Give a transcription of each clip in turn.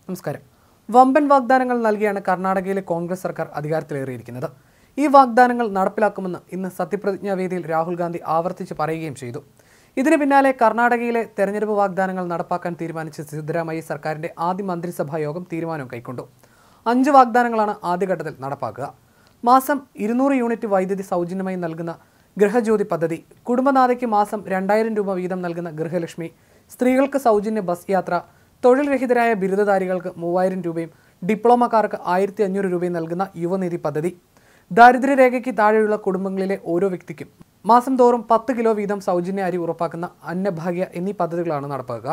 നമസ്കാരം വമ്പൻ വാഗ്ദാനങ്ങൾ നൽകിയാണ് കർണാടകയിലെ കോൺഗ്രസ് സർക്കാർ അധികാരത്തിലേറിയിരിക്കുന്നത് ഈ വാഗ്ദാനങ്ങൾ നടപ്പിലാക്കുമെന്ന് ഇന്ന് സത്യപ്രതിജ്ഞാ വേദിയിൽ രാഹുൽ ഗാന്ധി ആവർത്തിച്ച് പറയുകയും ചെയ്തു ഇതിന് പിന്നാലെ കർണാടകയിലെ തെരഞ്ഞെടുപ്പ് വാഗ്ദാനങ്ങൾ നടപ്പാക്കാൻ തീരുമാനിച്ച സിദ്ധരാമയ്യ സർക്കാരിന്റെ ആദ്യ മന്ത്രിസഭാ യോഗം തീരുമാനം കൈക്കൊണ്ടു അഞ്ച് വാഗ്ദാനങ്ങളാണ് ആദ്യഘട്ടത്തിൽ നടപ്പാക്കുക മാസം ഇരുന്നൂറ് യൂണിറ്റ് വൈദ്യുതി സൗജന്യമായി നൽകുന്ന ഗൃഹജ്യോതി പദ്ധതി കുടുംബനാഥയ്ക്ക് മാസം രണ്ടായിരം രൂപ വീതം നൽകുന്ന ഗൃഹലക്ഷ്മി സ്ത്രീകൾക്ക് സൗജന്യ ബസ് യാത്ര തൊഴിൽ രഹിതരായ ബിരുദധാരികൾക്ക് മൂവായിരം രൂപയും ഡിപ്ലോമക്കാർക്ക് ആയിരത്തി അഞ്ഞൂറ് രൂപയും നൽകുന്ന യുവനിധി പദ്ധതി ദാരിദ്ര്യരേഖയ്ക്ക് താഴെയുള്ള കുടുംബങ്ങളിലെ ഓരോ വ്യക്തിക്കും മാസം തോറും പത്ത് കിലോ വീതം സൗജന്യ അരി ഉറപ്പാക്കുന്ന അന്നഭാഗ്യ എന്നീ പദ്ധതികളാണ് നടപ്പാക്കുക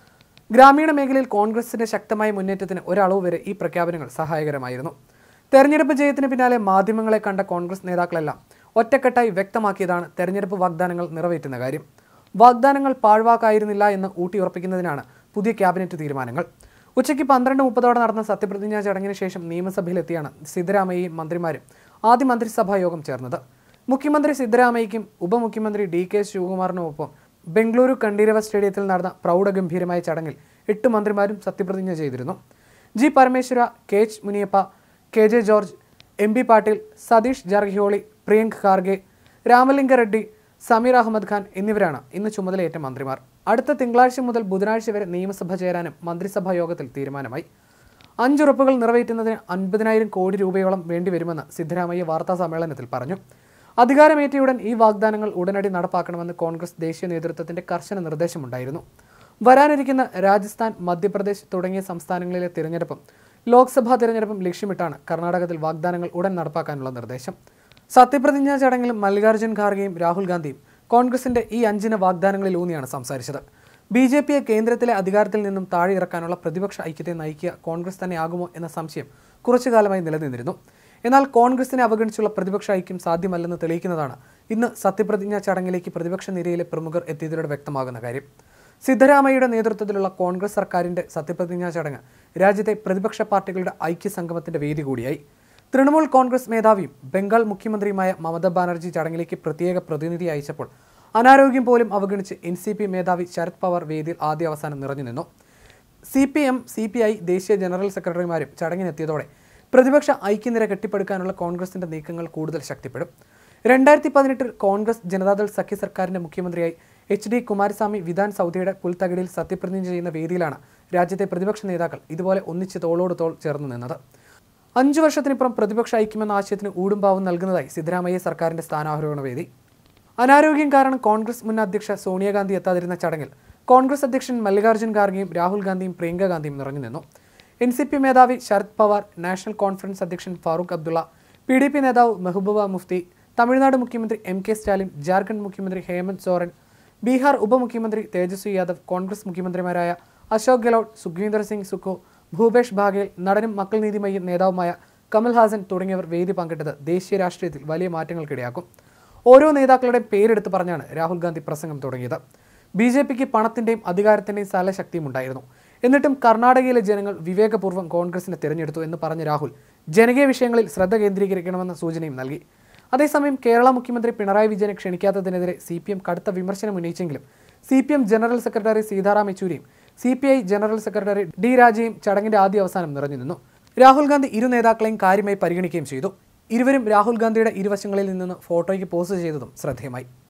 ഗ്രാമീണ മേഖലയിൽ കോൺഗ്രസിന്റെ ശക്തമായ മുന്നേറ്റത്തിന് ഒരളവ് വരെ ഈ പ്രഖ്യാപനങ്ങൾ സഹായകരമായിരുന്നു തെരഞ്ഞെടുപ്പ് ജയത്തിന് പിന്നാലെ മാധ്യമങ്ങളെ കണ്ട കോൺഗ്രസ് നേതാക്കളെല്ലാം ഒറ്റക്കെട്ടായി വ്യക്തമാക്കിയതാണ് തെരഞ്ഞെടുപ്പ് വാഗ്ദാനങ്ങൾ നിറവേറ്റുന്ന കാര്യം വാഗ്ദാനങ്ങൾ പാഴ്വാക്കായിരുന്നില്ല എന്ന് ഊട്ടിയുറപ്പിക്കുന്നതിനാണ് പുതിയ ക്യാബിനറ്റ് തീരുമാനങ്ങൾ ഉച്ചയ്ക്ക് പന്ത്രണ്ട് മുപ്പതോടെ നടന്ന സത്യപ്രതിജ്ഞാ ചടങ്ങിന് ശേഷം നിയമസഭയിലെത്തിയാണ് സിദ്ധരാമയ്യയും മന്ത്രിമാരും ആദ്യ മന്ത്രിസഭാ യോഗം ചേർന്നത് മുഖ്യമന്ത്രി സിദ്ധരാമയ്യയ്ക്കും ഉപമുഖ്യമന്ത്രി ഡി കെ ശിവകുമാറിനുമൊപ്പം ബംഗളൂരു കണ്ടീരവ സ്റ്റേഡിയത്തിൽ നടന്ന പ്രൗഢഗംഭീരമായ ചടങ്ങിൽ എട്ട് മന്ത്രിമാരും സത്യപ്രതിജ്ഞ ചെയ്തിരുന്നു G Parameshwara K H Muniyappa K J George M P Patil Satish Jarkiholi Priyank Kharge Ramalinga Reddy Zameer Ahmed Khan എന്നിവരാണ് ഇന്ന് ചുമതലയേറ്റ മന്ത്രിമാർ അടുത്ത തിങ്കളാഴ്ച മുതൽ ബുധനാഴ്ച വരെ നിയമസഭ ചേരാനും മന്ത്രിസഭാ യോഗത്തിൽ തീരുമാനമായി അഞ്ചുറപ്പുകൾ നിറവേറ്റുന്നതിന് അൻപതിനായിരം കോടി രൂപയോളം വേണ്ടിവരുമെന്ന് സിദ്ധരാമയ്യ വാർത്താ സമ്മേളനത്തിൽ പറഞ്ഞു അധികാരമേറ്റയുടൻ ഈ വാഗ്ദാനങ്ങൾ ഉടനടി നടപ്പാക്കണമെന്ന് കോൺഗ്രസ് ദേശീയ നേതൃത്വത്തിന്റെ കർശന നിർദ്ദേശമുണ്ടായിരുന്നു വരാനിരിക്കുന്ന രാജസ്ഥാൻ മധ്യപ്രദേശ് തുടങ്ങിയ സംസ്ഥാനങ്ങളിലെ തിരഞ്ഞെടുപ്പും ലോക്സഭാ തിരഞ്ഞെടുപ്പും ലക്ഷ്യമിട്ടാണ് കർണാടകത്തിൽ വാഗ്ദാനങ്ങൾ ഉടൻ നടപ്പാക്കാനുള്ള നിർദ്ദേശം സത്യപ്രതിജ്ഞാ ചടങ്ങിൽ മല്ലികാർജ്ജുൻ ഖാർഗെയും രാഹുൽ ഗാന്ധിയും കോൺഗ്രസിന്റെ ഈ അഞ്ചിന വാഗ്ദാനങ്ങളിൽ ഊന്നിയാണ് സംസാരിച്ചത് ബി ജെ പിയെ കേന്ദ്രത്തിലെ അധികാരത്തിൽ നിന്നും താഴെ ഇറക്കാനുള്ള പ്രതിപക്ഷ ഐക്യത്തെ നയിക്കുക കോൺഗ്രസ് തന്നെ ആകുമോ എന്ന സംശയം കുറച്ചു കാലമായി നിലനിന്നിരുന്നു എന്നാൽ കോൺഗ്രസിനെ അവഗണിച്ചുള്ള പ്രതിപക്ഷ ഐക്യം സാധ്യമല്ലെന്ന് തെളിയിക്കുന്നതാണ് ഇന്ന് സത്യപ്രതിജ്ഞാ ചടങ്ങിലേക്ക് പ്രതിപക്ഷ നിരയിലെ പ്രമുഖർ എത്തിയതിലൂടെ വ്യക്തമാകുന്ന കാര്യം സിദ്ധരാമയ്യയുടെ നേതൃത്വത്തിലുള്ള കോൺഗ്രസ് സർക്കാരിന്റെ സത്യപ്രതിജ്ഞാ ചടങ്ങ് രാജ്യത്തെ പ്രതിപക്ഷ പാർട്ടികളുടെ ഐക്യ സംഗമത്തിന്റെ വേദി കൂടിയായി തൃണമൂൽ കോൺഗ്രസ് മേധാവിയും ബംഗാൾ മുഖ്യമന്ത്രിയുമായ മമതാ ബാനർജി ചടങ്ങിലേക്ക് പ്രത്യേക പ്രതിനിധി അയച്ചപ്പോൾ അനാരോഗ്യം പോലും അവഗണിച്ച് എൻ സി പി മേധാവി ശരത് പവാർ വേദിയിൽ ആദ്യ അവസാനം നിറഞ്ഞു നിന്നു C P M C P I ദേശീയ ജനറൽ സെക്രട്ടറിമാരും ചടങ്ങിനെത്തിയതോടെ പ്രതിപക്ഷ ഐക്യനിര കെട്ടിപ്പടുക്കാനുള്ള കോൺഗ്രസിന്റെ നീക്കങ്ങൾ കൂടുതൽ ശക്തിപ്പെടും രണ്ടായിരത്തി പതിനെട്ടിൽ കോൺഗ്രസ് ജനതാദൾ സഖ്യ സർക്കാരിന്റെ മുഖ്യമന്ത്രിയായി എച്ച് ഡി കുമാരസ്വാമി വിധാൻ സൗദിയുടെ പുൽത്തകിടിയിൽ സത്യപ്രതിജ്ഞ ചെയ്യുന്ന വേദിയിലാണ് രാജ്യത്തെ പ്രതിപക്ഷ നേതാക്കൾ ഇതുപോലെ ഒന്നിച്ച് തോളോട് തോൾ ചേർന്ന് നിന്നത് അഞ്ചു വർഷത്തിനിപ്പുറം പ്രതിപക്ഷ ഐക്യമെന്ന ആശയത്തിന് ഊടുംപാവും നൽകുന്നതായി സിദ്ധരാമയ്യ സർക്കാരിന്റെ സ്ഥാനാരോഹണ വേദി അനാരോഗ്യം കാരണം കോൺഗ്രസ് മുൻ അധ്യക്ഷ സോണിയാഗാന്ധി എത്താതിരുന്ന ചടങ്ങിൽ കോൺഗ്രസ് അധ്യക്ഷൻ മല്ലികാർജ്ജുൻ ഖാർഗെയും രാഹുൽ ഗാന്ധിയും പ്രിയങ്ക ഗാന്ധിയും നിറഞ്ഞു നിന്നു എൻ സി പി മേധാവി ശരത് പവാർ നാഷണൽ കോൺഫറൻസ് അധ്യക്ഷൻ Farooq Abdullah P D P നേതാവ് മെഹബൂബ മുഫ്തി തമിഴ്നാട് മുഖ്യമന്ത്രി എം കെ സ്റ്റാലിൻ ജാർഖണ്ഡ് മുഖ്യമന്ത്രി ഹേമന്ത് സോറൻ ബീഹാർ ഉപമുഖ്യമന്ത്രി തേജസ്വി യാദവ് കോൺഗ്രസ് മുഖ്യമന്ത്രിമാരായ അശോക് ഗെഹ്ലോട്ട് സുഖ്വീന്ദർ സിംഗ് സുഖു ഭൂപേഷ് ബാഗേൽ നടനും മക്കൾ നീതി മയ്യ നേതാവുമായ കമൽ ഹാസൻ തുടങ്ങിയവർ വേദി പങ്കിട്ടത് ദേശീയ രാഷ്ട്രീയത്തിൽ വലിയ മാറ്റങ്ങൾക്കിടയാക്കും ഓരോ നേതാക്കളുടെയും പേരെടുത്ത് പറഞ്ഞാണ് രാഹുൽ ഗാന്ധി പ്രസംഗം തുടങ്ങിയത് ബി ജെ പിക്ക് പണത്തിന്റെയും അധികാരത്തിന്റെയും സ്ഥലശക്തിയും ഉണ്ടായിരുന്നു എന്നിട്ടും കർണാടകയിലെ ജനങ്ങൾ വിവേകപൂർവ്വം കോൺഗ്രസിനെ തിരഞ്ഞെടുത്തു എന്ന് പറഞ്ഞ രാഹുൽ ജനകീയ വിഷയങ്ങളിൽ ശ്രദ്ധ കേന്ദ്രീകരിക്കണമെന്ന സൂചനയും നൽകി അതേസമയം കേരള മുഖ്യമന്ത്രി പിണറായി വിജയനെ ക്ഷണിക്കാത്തതിനെതിരെ സി പി എം കടുത്ത വിമർശനം ഉന്നയിച്ചെങ്കിലും C P M general secretary Sitaram യെച്ചൂരിയും C P I general secretary D രാജയും ചടങ്ങിന്റെ ആദ്യ അവസാനം നിറഞ്ഞു നിന്നു രാഹുൽ ഗാന്ധി ഇരു നേതാക്കളെയും കാര്യമായി പരിഗണിക്കുകയും ചെയ്തു ഇരുവരും രാഹുൽ ഗാന്ധിയുടെ ഇരുവശങ്ങളിൽ നിന്ന് ഫോട്ടോയ്ക്ക് പോസ്റ്റ് ചെയ്തതും ശ്രദ്ധേയമായി